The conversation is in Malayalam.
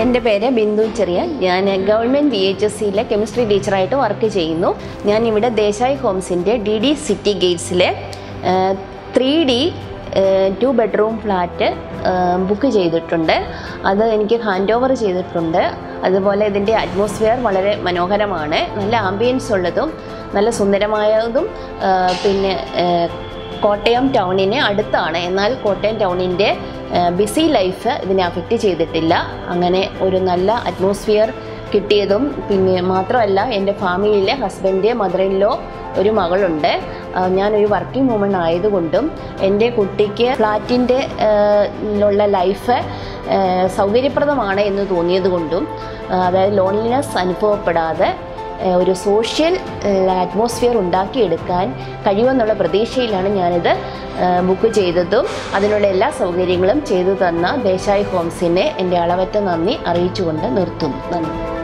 എൻ്റെ പേര് ബിന്ദു ചെറിയ ഞാൻ ഗവൺമെൻറ് വി എച്ച് എസ് സിയിലെ കെമിസ്ട്രി ടീച്ചറായിട്ട് വർക്ക് ചെയ്യുന്നു ഞാൻ ഇവിടെ ദേശായി ഹോംസിൻ്റെ ഡി ഡി സിറ്റി ഗേറ്റ്സിലെ three D two bedroom flat book ചെയ്തിട്ടുണ്ട് അത് എനിക്ക് ഹാൻഡ് ഓവർ ചെയ്തിട്ടുണ്ട് അതുപോലെ ഇതിൻ്റെ അറ്റ്മോസ്ഫിയർ വളരെ മനോഹരമാണ് നല്ല ആംബിയൻസ് ഉള്ളതും നല്ല സുന്ദരമായതും ആ, പിന്നെ ആ, കോട്ടയം ടൗണിന് അടുത്താണ് എന്നാൽ കോട്ടയം ടൗണിൻ്റെ ബിസി ലൈഫ് ഇതിനെ അഫക്റ്റ് ചെയ്തിട്ടില്ല അങ്ങനെ ഒരു നല്ല അറ്റ്മോസ്ഫിയർ കിട്ടിയതും പിന്നെ മാത്രമല്ല എൻ്റെ ഫാമിലിയിലെ ഹസ്ബൻഡ് മദർ ഇൻ ലോ ഒരു മകളുണ്ട് ആ, ഞാനൊരു വർക്കിംഗ് വുമൺ ആയതുകൊണ്ടും എൻ്റെ കുട്ടിക്ക് ഫ്ലാറ്റിൻ്റെ ഉള്ള ലൈഫ് സൗകര്യപ്രദമാണ് എന്ന് തോന്നിയത് കൊണ്ടും ആ, അതായത് ലോൺലിനെസ് അനുഭവപ്പെടാതെ ഏഹ് ഒരു സോഷ്യൽ അറ്റ്മോസ്ഫിയർ ഉണ്ടാക്കിയെടുക്കാൻ കഴിയുമെന്നുള്ള പ്രതീക്ഷയിലാണ് ഞാനിത് ഏഹ് ബുക്ക് ചെയ്തതും അതിനുള്ള എല്ലാ സൗകര്യങ്ങളും ചെയ്തു തന്ന ദേശായി ഹോംസിനെ എൻ്റെ അളവറ്റ നന്ദി അറിയിച്ചുകൊണ്ട് നിർത്തുന്നു നന്ദി